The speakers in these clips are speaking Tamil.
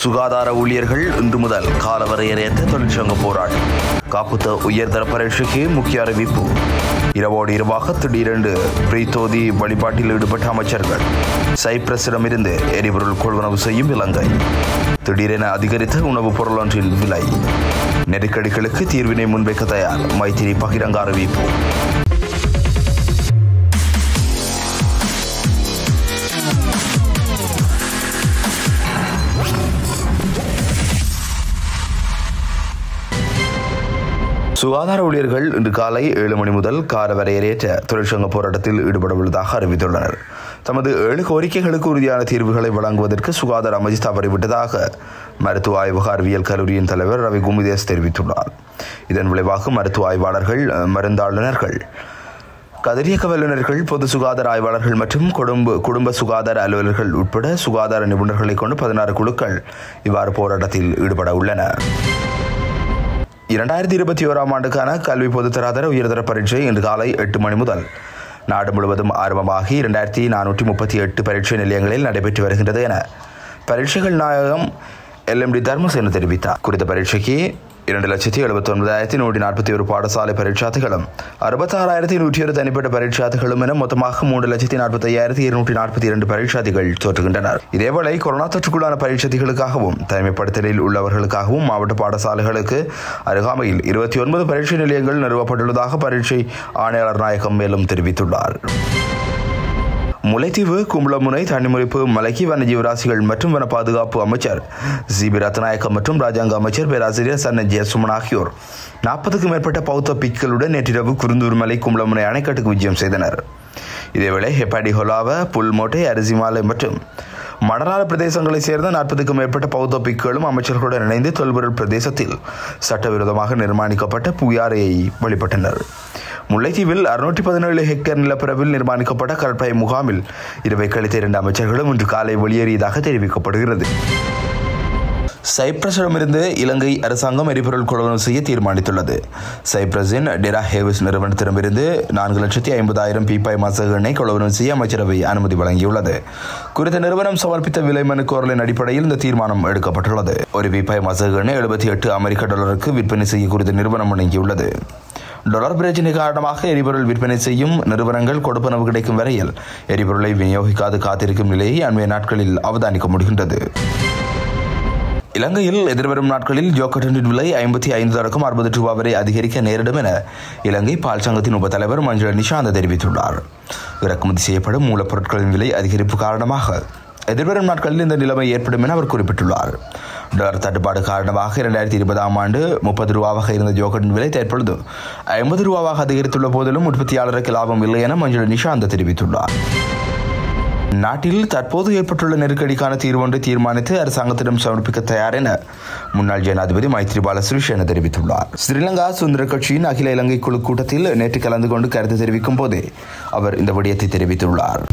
சுகாதார ஊழியர்கள் இன்று முதல் காலவரையறையற்ற தொழிற்சங்க போராட்டம் காப்புத்த உயர்தர பரீட்சைக்கு முக்கிய அறிவிப்பு இரவோடு இரவாக திடீரென்று பிரீத்தோதி வழிபாட்டில் ஈடுபட்ட அமைச்சர்கள் சைப்ரஸிடமிருந்து எரிபொருள் கொள்வனவு செய்யும் இலங்கை திடீரென அதிகரித்த உணவுப் பொருள் ஒன்றின் விலை நெருக்கடிகளுக்கு தீர்வினை முன்வைக்க தயார் மைத்திரி பகிரங்க அறிவிப்பு சுகாதார ஊழியர்கள் இன்று காலை ஏழு மணி முதல் கால வரையறையற்ற தொழிற்சங்க போராட்டத்தில் ஈடுபட உள்ளதாக அறிவித்துள்ளனர் தமது ஏழு கோரிக்கைகளுக்கு உறுதியான தீர்வுகளை வழங்குவதற்கு சுகாதார அமைச்சு தவறிவிட்டதாக மருத்துவ ஆய்வக அறிவியல் கல்லூரியின் தலைவர் ரவி குமுதேஸ் தெரிவித்துள்ளார் இதன் விளைவாக மருத்துவ ஆய்வாளர்கள் மருந்தாளுநர்கள் கதிரியக்க வல்லுநர்கள் பொது சுகாதார ஆய்வாளர்கள் மற்றும் குடும்ப குடும்ப சுகாதார அலுவலர்கள் உட்பட சுகாதார நிபுணர்களை கொண்டு பதினாறு குழுக்கள் இவ்வாறு போராட்டத்தில் ஈடுபட உள்ளன இரண்டாயிரத்தி இருபத்தி ஓராம் ஆண்டுக்கான கல்வி பொதுத்தராதர உயர்தர பரீட்சை இன்று காலை எட்டு மணி முதல் நாடு முழுவதும் ஆரம்பமாகி இரண்டாயிரத்தி நானூற்றி முப்பத்தி எட்டு பரீட்சை நிலையங்களில் நடைபெற்று வருகின்றது என பரீட்சைகள் நாயகம் எல்எம்டி தர்மசேன தெரிவித்தார் குறித்த பரீட்சைக்கு இரண்டு லட்சத்தி எழுபத்தி ஒன்பதாயிரத்தி நூற்றி நாற்பத்தி ஒரு பாடசாலை பரீட்சார்த்திகளும் அறுபத்தாறாயிரத்தி நூற்றி ஒரு தனிப்பட்ட பரீட்சார்த்திகளும் என மொத்தமாக மூன்று லட்சத்தி நாற்பத்தி ஐயாயிரத்தி இருநூற்றி நாற்பத்தி இரண்டு பரீட்சார்த்திகள் தோற்றுகின்றனர் இதேவேளை கொரோனா தொற்றுக்குள்ளான பரீட்சார்த்திகளுக்காகவும் தனிமைப்படுத்தலில் உள்ளவர்களுக்காகவும் மாவட்ட பாடசாலைகளுக்கு அருகாமையில் இருபத்தி ஒன்பது பரீட்சை நிலையங்கள் நிறுவப்பட்டுள்ளதாக பரீட்சை ஆணையாளர் நாயகம் மேலும் தெரிவித்துள்ளார் முல்லைத்தீவு கும்பலமுனை தனிமுறைப்பு மலைக்கி வனஜீவராசிகள் மற்றும் வன பாதுகாப்பு அமைச்சர் ஜிபி ரத்நாயக்கம் மற்றும் ராஜாங்க அமைச்சர் பேராசிரியர் சன்ன ஜெயசுமன் ஆகியோர் நாற்பதுக்கும் மேற்பட்ட பௌத்த பிக்குகளுடன் நேற்றிரவு குருந்தூர் மலை கும்பலமுனை அணைக்கட்டுக்கு விஜயம் செய்தனர் இதேவேளை ஹெப்பாடி ஹொலாவ புல்மோட்டை அரிசிமாலை மற்றும் மணலாறு பிரதேசங்களைச் சேர்ந்த நாற்பதுக்கும் மேற்பட்ட பௌத்த பிக்குகளும் அமைச்சர்களுடன் இணைந்து தொல்பொருள் பிரதேசத்தில் சட்டவிரோதமாக நிர்மாணிக்கப்பட்ட புயாரையை வழிபட்டனர் முல்லைத்தீவில் அறுநூற்றி பதினேழு ஹெக்டேர் நிலப்பரப்பில் நிர்மாணிக்கப்பட்ட கடற்படை முகாமில் இரவை கழித்த இரண்டு அமைச்சர்களும் இன்று காலை வெளியேறியதாக தெரிவிக்கப்படுகிறது சைப்ரஸிடமிருந்து இலங்கை அரசாங்கம் எரிபொருள் கொள்வனவு செய்ய தீர்மானித்துள்ளது சைப்ரஸின் டெரா ஹேவிஸ் நிறுவனத்திடமிருந்து நான்கு லட்சத்தி ஐம்பதாயிரம் பீப்பாய் மசக எண்ணெய் கொள்வனவு செய்ய அமைச்சரவை அனுமதி வழங்கியுள்ளது குறித்த நிறுவனம் சமர்ப்பித்த விலை மனு கோரலின் அடிப்படையில் இந்த தீர்மானம் எடுக்கப்பட்டுள்ளது ஒரு பீப்பாய் மசக எண்ணெய் எழுபத்தி எட்டு அமெரிக்க டாலருக்கு விற்பனை செய்ய குறித்த நிறுவனம் வழங்கியுள்ளது டொலர் பிரச்சினை காரணமாக எரிபொருள் விற்பனை செய்யும் நிறுவனங்கள் கொடுப்பனவு கிடைக்கும் வரையில் எரிபொருளை விநியோகிக்காது காத்திருக்கும் நிலையை அண்மைய நாட்களில் அவதானிக்க முடிகின்றது இலங்கையில் எதிர்வரும் நாட்களில் ஜோக்கட்டின் விலை ஐம்பத்தி ஐந்து தொடக்கம் அறுபது ரூபாய் வரை அதிகரிக்க நேரிடும் என இலங்கை பால் சங்கத்தின் உப தலைவர் மஞ்சள் நிஷாந்த் தெரிவித்துள்ளார் இறக்குமதி செய்யப்படும் மூலப்பொருட்களின் விலை அதிகரிப்பு காரணமாக எதிர்வரும் நாட்களில் இந்த நிலைமை ஏற்படும் என அவர் குறிப்பிட்டுள்ளார் டாலர் தட்டுப்பாடு காரணமாக இரண்டாயிரத்தி இருபதாம் ஆண்டு முப்பது ரூபாவாக இருந்த ஜோக்கட்டின் விலை தற்பொழுது ஐம்பது ரூபாவாக அதிகரித்துள்ள போதிலும் உற்பத்தியாளருக்கு லாபம் இல்லை என மஞ்சள் நிஷாந்த் தெரிவித்துள்ளார் நாட்டில் தற்போது ஏற்பட்டுள்ள நெருக்கடிக்கான தீர்வொன்றை தீர்மானித்து அரசாங்கத்திடம் சமர்ப்பிக்க தயார் என முன்னாள் ஜனாதிபதி மைத்ரிபால சிறிசேன தெரிவித்துள்ளார் ஸ்ரீலங்கா சுதந்திர கட்சியின் அகில இலங்கை குழு கூட்டத்தில் நேற்று கலந்து கொண்டு கருத்து தெரிவிக்கும் போதே அவர் இந்த விடயத்தை தெரிவித்துள்ளார்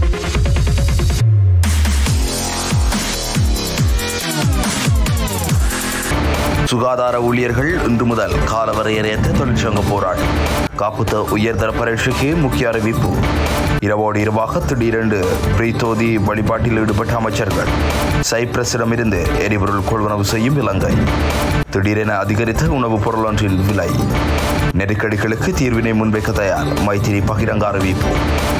சுகாதார ஊழியர்கள் இன்று முதல் காலவரையறையற்ற தொழிற்சங்க போராட்டம் காப்புத்த உயர்தர பரீட்சைக்கு முக்கிய அறிவிப்பு இரவோடு இரவாக திடீரென்று பிரீத்தோதி வழிபாட்டில் ஈடுபட்ட அமைச்சர்கள் சைப்ரஸிடமிருந்து எரிபொருள் கொள்வனவு செய்யும் இலங்கை திடீரென அதிகரித்த உணவுப் பொருள் ஒன்றின் விலை நெருக்கடிகளுக்கு தீர்வினை முன்வைக்க தயார் மைத்திரி பகிரங்க அறிவிப்பு